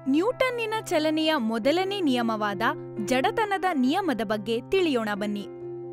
ನ್ಯೂಟನ್ನಿನ ಚಲನೆಯ ಮೊದಲನೇ ನಿಯಮವಾದ ಜಡತನದ ನಿಯಮದ ಬಗ್ಗೆ ತಿಳಿಯೋಣ ಬನ್ನಿ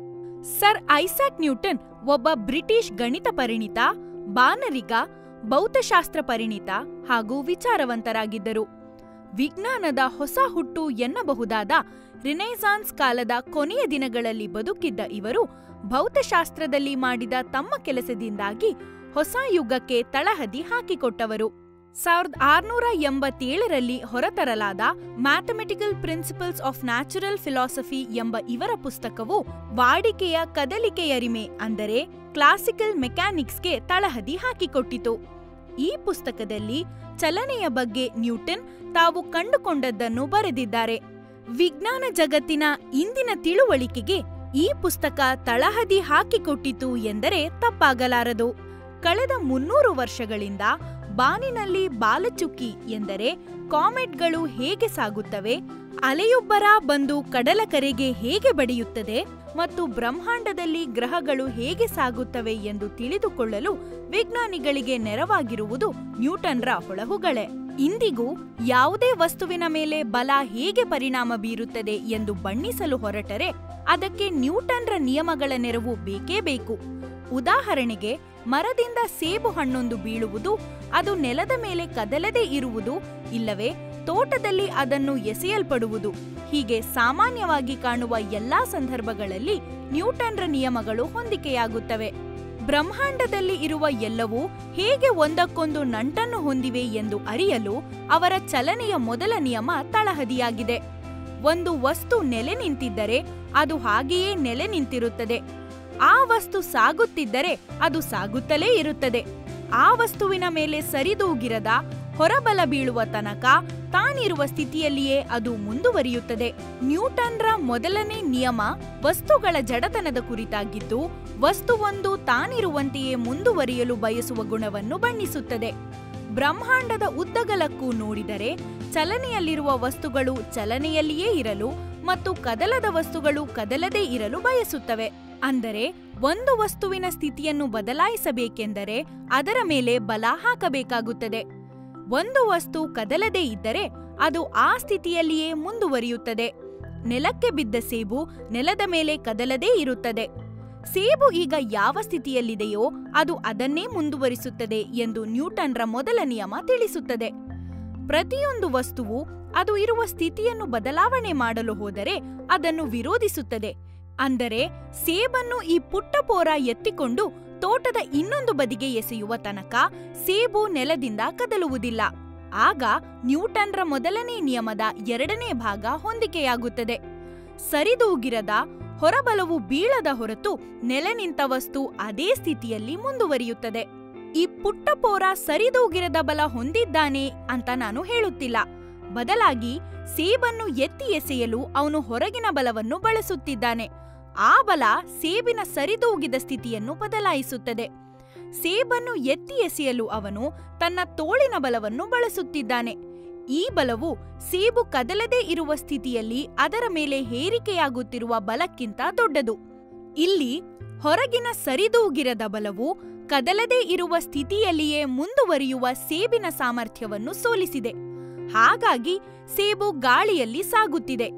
ಸರ್ ಐಸಾಕ್ ನ್ಯೂಟನ್ ಒಬ್ಬ ಬ್ರಿಟಿಷ್ ಗಣಿತ ಪರಿಣಿತ ಬಾನರಿಗ ಭೌತಶಾಸ್ತ್ರ ಪರಿಣಿತ ಹಾಗೂ ವಿಚಾರವಂತರಾಗಿದ್ದರು ವಿಜ್ಞಾನದ ಹೊಸ ಹುಟ್ಟು ಎನ್ನಬಹುದಾದ ರಿನೈಸಾನ್ಸ್ ಕಾಲದ ಕೊನೆಯ ದಿನಗಳಲ್ಲಿ ಬದುಕಿದ್ದ ಇವರು ಭೌತಶಾಸ್ತ್ರದಲ್ಲಿ ಮಾಡಿದ ತಮ್ಮ ಕೆಲಸದಿಂದಾಗಿ ಹೊಸ ಯುಗಕ್ಕೆ ತಳಹದಿ ಹಾಕಿಕೊಟ್ಟವರು ಸಾವಿರದ ಆರುನೂರ ಎಂಬತ್ತೇಳರಲ್ಲಿ ಹೊರತರಲಾದ mathematical principles of natural philosophy ಎಂಬ ಇವರ ಪುಸ್ತಕವು ವಾಡಿಕೆಯ ಕದಲಿಕೆಯರಿಮೆ ಅಂದರೆ ಕ್ಲಾಸಿಕಲ್ ಮೆಕ್ಯಾನಿಕ್ಸ್ಗೆ ತಳಹದಿ ಹಾಕಿಕೊಟ್ಟಿತು ಈ ಪುಸ್ತಕದಲ್ಲಿ ಚಲನೆಯ ಬಗ್ಗೆ ನ್ಯೂಟನ್ ತಾವು ಕಂಡುಕೊಂಡದ್ದನ್ನು ಬರೆದಿದ್ದಾರೆ ವಿಜ್ಞಾನ ಜಗತ್ತಿನ ಇಂದಿನ ತಿಳುವಳಿಕೆಗೆ ಈ ಪುಸ್ತಕ ತಳಹದಿ ಹಾಕಿಕೊಟ್ಟಿತು ಎಂದರೆ ತಪ್ಪಾಗಲಾರದು ಕಳೆದ ಮುನ್ನೂರು ವರ್ಷಗಳಿಂದ ಬಾನಿನಲ್ಲಿ ಬಾಲಚುಕ್ಕಿ ಎಂದರೆ ಕಾಮೆಟ್ಗಳು ಹೇಗೆ ಸಾಗುತ್ತವೆ ಅಲೆಯೊಬ್ಬರ ಬಂದು ಕಡಲ ಕರೆಗೆ ಹೇಗೆ ಬಡಿಯುತ್ತದೆ ಮತ್ತು ಬ್ರಹ್ಮಾಂಡದಲ್ಲಿ ಗ್ರಹಗಳು ಹೇಗೆ ಸಾಗುತ್ತವೆ ಎಂದು ತಿಳಿದುಕೊಳ್ಳಲು ವಿಜ್ಞಾನಿಗಳಿಗೆ ನೆರವಾಗಿರುವುದು ನ್ಯೂಟನ್ರ ಹೊಳಹುಗಳೇ ಇಂದಿಗೂ ಯಾವುದೇ ವಸ್ತುವಿನ ಮೇಲೆ ಬಲ ಹೇಗೆ ಪರಿಣಾಮ ಬೀರುತ್ತದೆ ಎಂದು ಬಣ್ಣಿಸಲು ಹೊರಟರೆ ಅದಕ್ಕೆ ನ್ಯೂಟನ್ರ ನಿಯಮಗಳ ನೆರವು ಬೇಕೇ ಬೇಕು ಉದಾಹರಣೆಗೆ ಮರದಿಂದ ಸೇಬು ಹಣ್ಣೊಂದು ಬೀಳುವುದು ಅದು ನೆಲದ ಮೇಲೆ ಕದಲದೇ ಇರುವುದು ಇಲ್ಲವೇ ತೋಟದಲ್ಲಿ ಅದನ್ನು ಎಸೆಯಲ್ಪಡುವುದು ಹೀಗೆ ಸಾಮಾನ್ಯವಾಗಿ ಕಾಣುವ ಎಲ್ಲಾ ಸಂದರ್ಭಗಳಲ್ಲಿ ನ್ಯೂಟನ್ರ ನಿಯಮಗಳು ಹೊಂದಿಕೆಯಾಗುತ್ತವೆ ಬ್ರಹ್ಮಾಂಡದಲ್ಲಿ ಇರುವ ಎಲ್ಲವೂ ಹೇಗೆ ಒಂದಕ್ಕೊಂದು ನಂಟನ್ನು ಹೊಂದಿವೆ ಎಂದು ಅರಿಯಲು ಅವರ ಚಲನೆಯ ಮೊದಲ ನಿಯಮ ತಳಹದಿಯಾಗಿದೆ ಒಂದು ವಸ್ತು ನೆಲೆ ನಿಂತಿದ್ದರೆ ಅದು ಹಾಗೆಯೇ ನೆಲೆ ನಿಂತಿರುತ್ತದೆ ಆ ವಸ್ತು ಸಾಗುತ್ತಿದ್ದರೆ ಅದು ಸಾಗುತ್ತಲೇ ಇರುತ್ತದೆ ಆ ವಸ್ತುವಿನ ಮೇಲೆ ಸರಿದೂಗಿರದ ಹೊರಬಲ ಬೀಳುವ ತನಕ ತಾನಿರುವ ಸ್ಥಿತಿಯಲ್ಲಿಯೇ ಅದು ಮುಂದುವರಿಯುತ್ತದೆ ನ್ಯೂಟನ್ರ ಮೊದಲನೇ ನಿಯಮ ವಸ್ತುಗಳ ಜಡತನದ ಕುರಿತಾಗಿದ್ದು ವಸ್ತುವೊಂದು ತಾನಿರುವಂತೆಯೇ ಮುಂದುವರಿಯಲು ಬಯಸುವ ಗುಣವನ್ನು ಬಣ್ಣಿಸುತ್ತದೆ ಬ್ರಹ್ಮಾಂಡದ ಉದ್ದಗಲಕ್ಕೂ ನೋಡಿದರೆ ಚಲನೆಯಲ್ಲಿರುವ ವಸ್ತುಗಳು ಚಲನೆಯಲ್ಲಿಯೇ ಇರಲು ಮತ್ತು ಕದಲದ ವಸ್ತುಗಳು ಕದಲದೇ ಇರಲು ಬಯಸುತ್ತವೆ ಅಂದರೆ ಒಂದು ವಸ್ತುವಿನ ಸ್ಥಿತಿಯನ್ನು ಬದಲಾಯಿಸಬೇಕೆಂದರೆ ಅದರ ಮೇಲೆ ಬಲ ಹಾಕಬೇಕಾಗುತ್ತದೆ ಒಂದು ವಸ್ತು ಕದಲದೇ ಇದ್ದರೆ ಅದು ಆ ಸ್ಥಿತಿಯಲ್ಲಿಯೇ ಮುಂದುವರಿಯುತ್ತದೆ ನೆಲಕ್ಕೆ ಬಿದ್ದ ಸೇಬು ನೆಲದ ಮೇಲೆ ಕದಲದೇ ಇರುತ್ತದೆ ಸೇಬು ಈಗ ಯಾವ ಸ್ಥಿತಿಯಲ್ಲಿದೆಯೋ ಅದು ಅದನ್ನೇ ಮುಂದುವರಿಸುತ್ತದೆ ಎಂದು ನ್ಯೂಟನ್ರ ಮೊದಲ ನಿಯಮ ತಿಳಿಸುತ್ತದೆ ಪ್ರತಿಯೊಂದು ವಸ್ತುವು ಅದು ಇರುವ ಸ್ಥಿತಿಯನ್ನು ಬದಲಾವಣೆ ಮಾಡಲು ಹೋದರೆ ಅದನ್ನು ವಿರೋಧಿಸುತ್ತದೆ ಅಂದರೆ ಸೇಬನ್ನು ಈ ಪುಟ್ಟ ಪೋರ ಎತ್ತಿಕೊಂಡು ತೋಟದ ಇನ್ನೊಂದು ಬದಿಗೆ ಎಸೆಯುವ ತನಕ ಸೇಬು ನೆಲದಿಂದ ಕದಲುವುದಿಲ್ಲ ಆಗ ನ್ಯೂಟನ್ರ ಮೊದಲನೇ ನಿಯಮದ ಎರಡನೇ ಭಾಗ ಹೊಂದಿಕೆಯಾಗುತ್ತದೆ ಸರಿದೂಗಿರದ ಹೊರಬಲವು ಬೀಳದ ಹೊರತು ನೆಲೆ ನಿಂತ ವಸ್ತು ಅದೇ ಸ್ಥಿತಿಯಲ್ಲಿ ಮುಂದುವರಿಯುತ್ತದೆ ಈ ಪುಟ್ಟ ಪೋರ ಸರಿದೂಗಿರದ ಬಲ ಹೊಂದಿದ್ದಾನೆ ಅಂತ ನಾನು ಹೇಳುತ್ತಿಲ್ಲ ಬದಲಾಗಿ ಸೇಬನ್ನು ಎತ್ತಿ ಎಸೆಯಲು ಅವನು ಹೊರಗಿನ ಬಲವನ್ನು ಬಳಸುತ್ತಿದ್ದಾನೆ ಆ ಬಲ ಸೇಬಿನ ಸರಿದೂಗಿದ ಸ್ಥಿತಿಯನ್ನು ಬದಲಾಯಿಸುತ್ತದೆ ಸೇಬನ್ನು ಎತ್ತಿ ಎಸೆಯಲು ಅವನು ತನ್ನ ತೋಳಿನ ಬಲವನ್ನು ಬಳಸುತ್ತಿದ್ದಾನೆ ಈ ಬಲವು ಸೇಬು ಕದಲದೇ ಇರುವ ಸ್ಥಿತಿಯಲ್ಲಿ ಅದರ ಮೇಲೆ ಹೇರಿಕೆಯಾಗುತ್ತಿರುವ ಬಲಕ್ಕಿಂತ ದೊಡ್ಡದು ಇಲ್ಲಿ ಹೊರಗಿನ ಸರಿದೂಗಿರದ ಬಲವು ಕದಲದೇ ಇರುವ ಸ್ಥಿತಿಯಲ್ಲಿಯೇ ಮುಂದುವರಿಯುವ ಸೇಬಿನ ಸಾಮರ್ಥ್ಯವನ್ನು ಸೋಲಿಸಿದೆ ಹಾಗಾಗಿ ಸೇಬು ಗಾಳಿಯಲ್ಲಿ ಸಾಗುತ್ತಿದೆ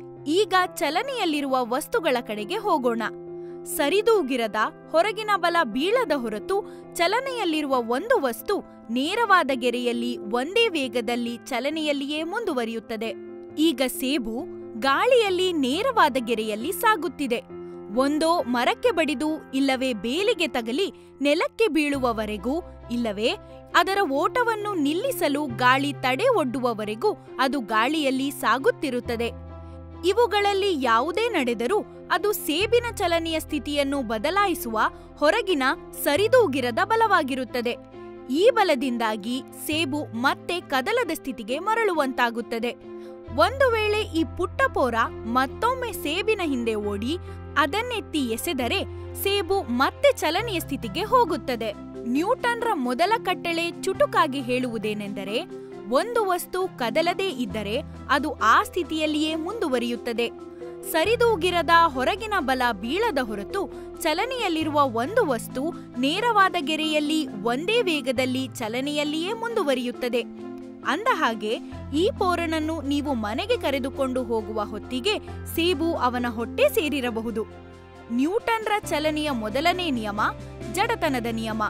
ಈಗ ಚಲನೆಯಲ್ಲಿರುವ ವಸ್ತುಗಳ ಕಡೆಗೆ ಹೋಗೋಣ ಸರಿದೂಗಿರದ ಹೊರಗಿನ ಬಲ ಬೀಳದ ಹೊರತು ಚಲನೆಯಲ್ಲಿರುವ ಒಂದು ವಸ್ತು ನೇರವಾದ ಗೆರೆಯಲ್ಲಿ ಒಂದೇ ವೇಗದಲ್ಲಿ ಚಲನೆಯಲ್ಲಿಯೇ ಮುಂದುವರಿಯುತ್ತದೆ ಈಗ ಸೇಬು ಗಾಳಿಯಲ್ಲಿ ನೇರವಾದ ಗೆರೆಯಲ್ಲಿ ಸಾಗುತ್ತಿದೆ ಒಂದೋ ಮರಕ್ಕೆ ಬಡಿದು ಇಲ್ಲವೇ ಬೇಲಿಗೆ ತಗಲಿ ನೆಲಕ್ಕೆ ಬೀಳುವವರೆಗೂ ಇಲ್ಲವೇ ಅದರ ಓಟವನ್ನು ನಿಲ್ಲಿಸಲು ಗಾಳಿ ತಡೆ ಒಡ್ಡುವವರೆಗೂ ಅದು ಗಾಳಿಯಲ್ಲಿ ಸಾಗುತ್ತಿರುತ್ತದೆ ಇವುಗಳಲ್ಲಿ ಯಾವುದೇ ನಡೆದರೂ ಅದು ಸೇಬಿನ ಚಲನೆಯ ಸ್ಥಿತಿಯನ್ನು ಬದಲಾಯಿಸುವ ಹೊರಗಿನ ಸರಿದೂಗಿರದ ಬಲವಾಗಿರುತ್ತದೆ ಈ ಬಲದಿಂದಾಗಿ ಸೇಬು ಮತ್ತೆ ಕದಲದ ಸ್ಥಿತಿಗೆ ಮರಳುವಂತಾಗುತ್ತದೆ ಒಂದು ವೇಳೆ ಈ ಪುಟ್ಟ ಪೋರ ಮತ್ತೊಮ್ಮೆ ಸೇಬಿನ ಹಿಂದೆ ಓಡಿ ಅದನ್ನೆತ್ತಿ ಎಸೆದರೆ ಸೇಬು ಮತ್ತೆ ಚಲನೆಯ ಸ್ಥಿತಿಗೆ ಹೋಗುತ್ತದೆ ನ್ಯೂಟನ್ರ ಮೊದಲ ಕಟ್ಟಳೆ ಚುಟುಕಾಗಿ ಹೇಳುವುದೇನೆಂದರೆ ಒಂದು ವಸ್ತು ಕದಲದೇ ಇದ್ದರೆ ಅದು ಆ ಸ್ಥಿತಿಯಲ್ಲಿಯೇ ಮುಂದುವರಿಯುತ್ತದೆ ಸರಿದೂಗಿರದ ಹೊರಗಿನ ಬಲ ಬೀಳದ ಹೊರತು ಚಲನೆಯಲ್ಲಿರುವ ಒಂದು ವಸ್ತು ನೇರವಾದ ಗೆರೆಯಲ್ಲಿ ಒಂದೇ ವೇಗದಲ್ಲಿ ಚಲನೆಯಲ್ಲಿಯೇ ಮುಂದುವರಿಯುತ್ತದೆ ಅಂದ ಹಾಗೆ ಈ ಪೋರನನ್ನು ನೀವು ಮನೆಗೆ ಕರೆದುಕೊಂಡು ಹೋಗುವ ಹೊತ್ತಿಗೆ ಸೇಬು ಅವನ ಹೊಟ್ಟೆ ಸೇರಿರಬಹುದು ನ್ಯೂಟನ್ರ ಚಲನೆಯ ಮೊದಲನೇ ನಿಯಮ ಜಡತನದ ನಿಯಮ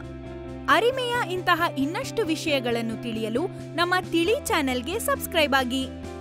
ಅರಿಮೆಯ ಇಂತಹ ಇನ್ನಷ್ಟು ವಿಷಯಗಳನ್ನು ತಿಳಿಯಲು ನಮ್ಮ ತಿಳಿ ಚಾನೆಲ್ಗೆ ಸಬ್ಸ್ಕ್ರೈಬ್ ಆಗಿ